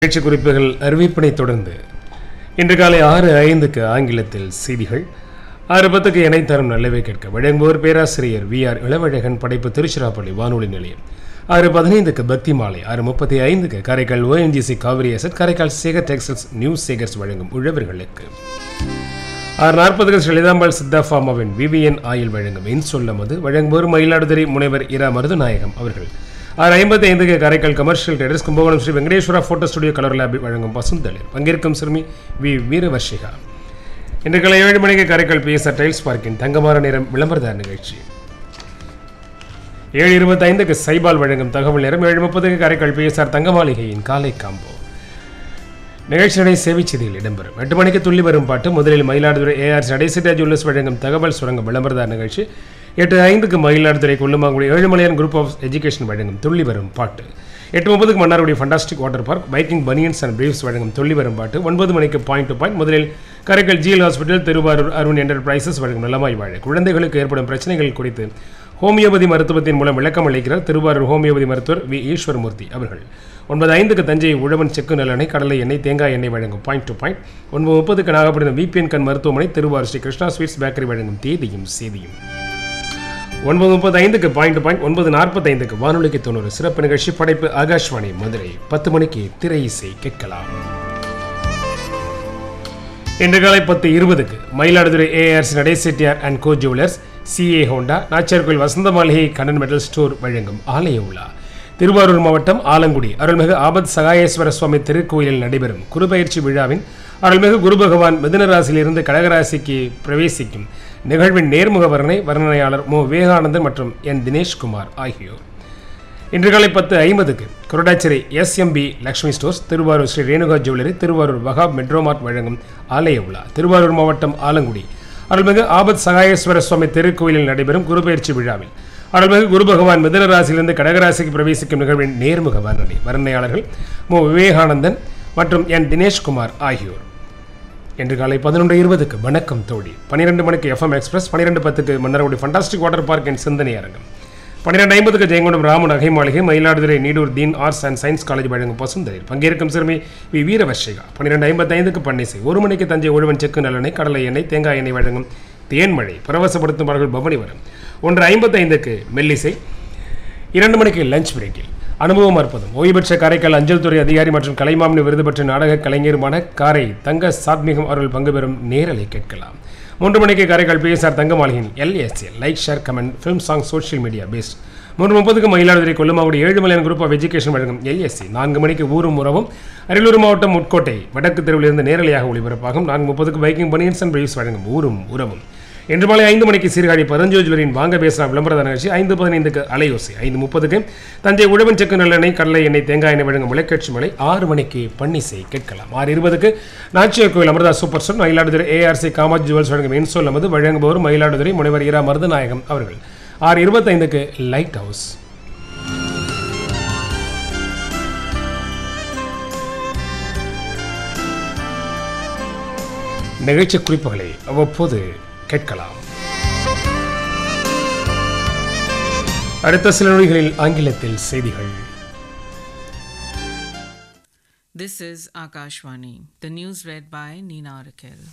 நிகழ்ச்சி குறிப்புகள் அறிவிப்பினை தொடர்ந்து இன்று காலை ஆறு ஐந்துக்கு ஆங்கிலத்தில் செய்திகள் ஆறு பத்துக்கு இணை தரும் நல்லவை கேட்க வழங்குவோர் பேராசிரியர் வி ஆர் இளவழகன் படைப்பு திருச்சிராப்பள்ளி வானொலி நிலையம் ஆறு பதினைந்துக்கு பக்தி மாலை ஆறு முப்பத்தி ஐந்துக்கு Karaikal ONGC Cauvery asset Karaikal Sekar textiles news Sekars வழங்கும் உழவர்களுக்கு ஆறு நாற்பதுக்கு ஸ்ரீலிதாம்பாள் சித்தா ஃபார்மாவின் விவிஎன் ஆயில் வழங்கும் இன்சொல்லமது வழங்குவோர் மயிலாடுதுறை முனைவர் இரா மருதுநாயகம் அவர்கள் ஆறு ஐம்பத்தி ஐந்துக்கு Karaikal commercial traders Kumbakonam Sri Venkateswara photo studio colour lab வழங்கும் பசுந்தளிர் பங்கேற்கும் சிறுமி வி வீரவர்ஷிகா இன்று காலை ஏழு மணிக்கு காரைக்கால் பிஎஸ்ஆர் டைல்ஸ் பார்க்கின் தங்கமார நேரம் விளம்பரதார் நிகழ்ச்சி ஏழு இருபத்தைந்துக்கு சைபால் வழங்கும் தகவல் நேரம் ஏழு முப்பதுக்கு காரைக்கால் பிஎஸ்ஆர் தங்க மாளிகையின் காலை காம்போ நிகழ்ச்சியினை சேவைச் செய்தியில் இடம்பெறும் எட்டு மணிக்கு துள்ளி வரும் பாட்டு முதலில் மயிலாடுதுறை ஏஆர் சடைசிட்டா ஜுவல்லர்ஸ் வழங்கும் தகவல் சுரங்க விளம்பரதார் நிகழ்ச்சி எட்டு ஐந்துக்கு Mayiladuthurai Kollumangudi Ezhumalaiyan group of education வழங்கும் துள்ளி வரும் பாட்டு எட்டு முப்பதுக்கு Mannargudi fantastic water park biking banians and briefs வழங்கும் துள்ளி வரும் பாட்டு ஒன்பது மணிக்கு பாயிண்ட் டு பாயிண்ட் முதலில் Karaikal GL hospital Thiruvarur Arun enterprises வழங்கும் நலமாய் வாழ குழந்தைகளுக்கு ஏற்படும் பிரச்சனைகள் குறித்து ஹோமியோபதி மருத்துவத்தின் மூலம் விளக்கம் அளிக்கிறார் திருவாரூர் ஹோமியோபதி மருத்துவர் வி ஈஸ்வரமூர்த்தி அவர்கள் ஒன்பது ஐந்துக்கு தஞ்சை உழவன் செக்கு நல்லெண்ணெய் கடலை எண்ணெய் தேங்காய் எண்ணெய் வழங்கும் பாயிண்ட் டு பாயிண்ட் ஒன்பது முப்பதுக்கு நாகப்பட்டினம் விபிஎன் கண் மருத்துவமனை திருவாரூர் ஸ்ரீ கிருஷ்ணா ஸ்வீட்ஸ் பேக்கரி வழங்கும் தேதியும் செய்தியும் ஒன்பது முப்பது ஐந்துக்கு பாயிண்ட் டு பாயிண்ட் ஒன்பது நாற்பத்தைந்துக்கு வானொலிக்கு தொண்ணூறு சிறப்பு நிகழ்ச்சி படைப்பு ஆகாஷ்வாணி மதுரை பத்து மணிக்கு திரை இசை கேட்கலாம் இன்று காலை பத்து இருபதுக்கு Mayiladuthurai ARC Nadesettiyar and co jewellers CA Honda Nachiyarkoil Vasantha மாளிகை கண்ணன் மெட்டல் ஸ்டோர் வழங்கும் ஆலய உலா திருவாரூர் மாவட்டம் ஆலங்குடி அருள்மிகு ஆபத் சகாயேஸ்வர சுவாமி திருக்கோயிலில் நடைபெறும் குருபெயர்ச்சி விழாவின் அருள்மிகு குரு பகவான் மிதுன ராசியிலிருந்து கடகராசிக்கு பிரவேசிக்கும் நிகழ்வின் நேர்முக வர்ணனை வர்ணனையாளர் மு விவேகானந்தன் மற்றும் என் தினேஷ்குமார் ஆகியோர் இன்று காலை பத்து ஐம்பதுக்கு Kurudachery SMP Lakshmi stores Thiruvarur Sri Renuka jewellery Thiruvarur Wahab Metromart வழங்கும் ஆலய உலா திருவாரூர் மாவட்டம் ஆலங்குடி அருள்மிகு ஆபத் சகாயேஸ்வர சுவாமி திருக்கோயிலில் நடைபெறும் குருபெயர்ச்சி விழாவில் அருள்மிகு குரு பகவான் மிதன ராசியிலிருந்து கடகராசிக்கு பிரவேசிக்கும் நிகழ்வின் நேர்முக வர்ணனை வர்ணனையாளர்கள் மு விவேகானந்தன் மற்றும் என் தினேஷ்குமார் ஆகியோர் இன்று காலை பதினொன்று இருபதுக்கு வணக்கம் தோழி பன்னிரெண்டு மணிக்கு எஃப்எம் எக்ஸ்பிரஸ் பன்னிரெண்டு பத்துக்கு Mannargudi fantastic water park and சிந்தனை அரங்கம் பன்னிரெண்டு ஐம்பதுக்கு ஜெயங்கொண்டம் ராமு நகை மாளிகை Mayiladuthurai Needur Deen arts and science college வழங்கும் பசுந்தளிர் பங்கேற்கும் சிறுமி வி வீரவர்ஷிகா பன்னிரெண்டு ஐம்பத்தைந்துக்கு பன்னிசை ஒரு மணிக்கு தஞ்சை ஒழுவன் செக்கு நல்லெண்ணெய் கடலை எண்ணெய் தேங்காய் எண்ணெய் வழங்கும் தேன்மழை பரவசப்படுத்தும் பவனி வரும் ஒன்று ஐம்பத்தைந்துக்கு மெல்லிசை இரண்டு மணிக்கு லஞ்ச் பிரேக்கில் அனுபவம் அற்புதம் ஓய்வு பெற்ற காரைக்கால் அஞ்சல் துறை அதிகாரி மற்றும் கலைமாமணி விருது பெற்ற நாடக கலைஞருமான காரை தங்க சாத்மிகம் அவர்கள் பங்கு பெறும் நேரலை கேட்கலாம் மூன்று மணிக்கு காரைக்கால் பிஎஸ்ஆர் தங்க மாளிகையின் LSL like share comment film song social media based மூன்று முப்பதுக்கு Mayiladuthurai Kollumavudi Ezhumalaiyan group of education வழங்கும் எல்எஸ்சி நான்கு மணிக்கு ஊரும் உறவும் அரியலூர் மாவட்டம் உட்கோட்டை வடக்கு தெருவிலிருந்து நேரலையாக ஒளிபரப்பாகும் நான்கு முப்பதுக்கு பைக்கிங் பனியன்ஸ் அண்ட் பிரைஸ் வழங்கும் ஊரும் உறவும் இன்று மாலை ஐந்து மணிக்கு சீர்காழி பரஞ்சோஜ்வரின் வாங்க பேசலாம் விளம்பர நிகழ்ச்சி ஐந்து பதினைந்துக்கு அலையோசை ஐந்து முப்பதுக்கு தஞ்சை உழவன் செக்கு நல்லெண்ணெய் கடலை எண்ணெய் தேங்காய் எண்ணெய் வழங்கும் விளக்கட்சி மலை ஆறு மணிக்கு பன்னிசை கேட்கலாம் ஆறு இருபதுக்கு Nachiyar Koil Amirtha super store Mayiladuthurai ARC காமாஜ் ஜுவல்ஸ் வழங்கும் இன்சோல் நமது வழங்குபவர் மயிலாடுதுறை முனைவர் இரா மருதநாயகம் அவர்கள் ஆறு இருபத்தைந்துக்கு லைட் ஹவுஸ் நிகழ்ச்சி குறிப்புகளை அவ்வப்போது கேட்கலாம் அடுத்த சில நொடிகளில் ஆங்கிலத்தில் செய்திகள் This is Akashvani. The news read by Nina Rakel.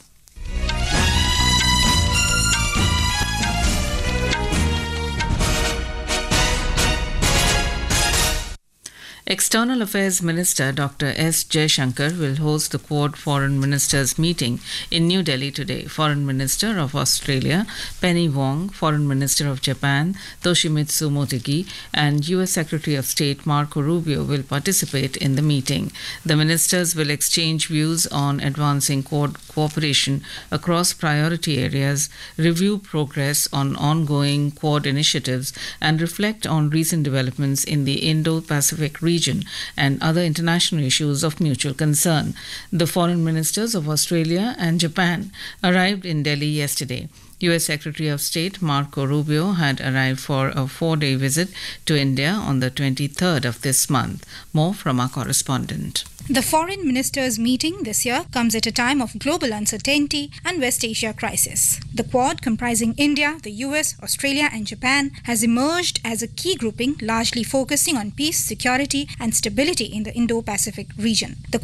External Affairs Minister Dr. S. Jaishankar will host the Quad Foreign Ministers meeting in New Delhi today. Foreign Minister of Australia Penny Wong, Foreign Minister of Japan Toshimitsu Motegi, and U.S. Secretary of State Marco Rubio will participate in the meeting. The ministers will exchange views on advancing Quad cooperation across priority areas, review progress on ongoing Quad initiatives, and reflect on recent developments in the Indo Pacific region and other international issues of mutual concern. The foreign ministers of Australia and Japan arrived in Delhi yesterday. U.S. Secretary of State Marco Rubio had arrived for a four day visit to India on the 23rd of this month. More from our correspondent. The foreign ministers' meeting this year comes at a time of global uncertainty and West Asia crisis. The Quad, comprising India, the US, Australia, and Japan, has emerged as a key grouping largely focusing on peace, security, and stability in the Indo Pacific region. The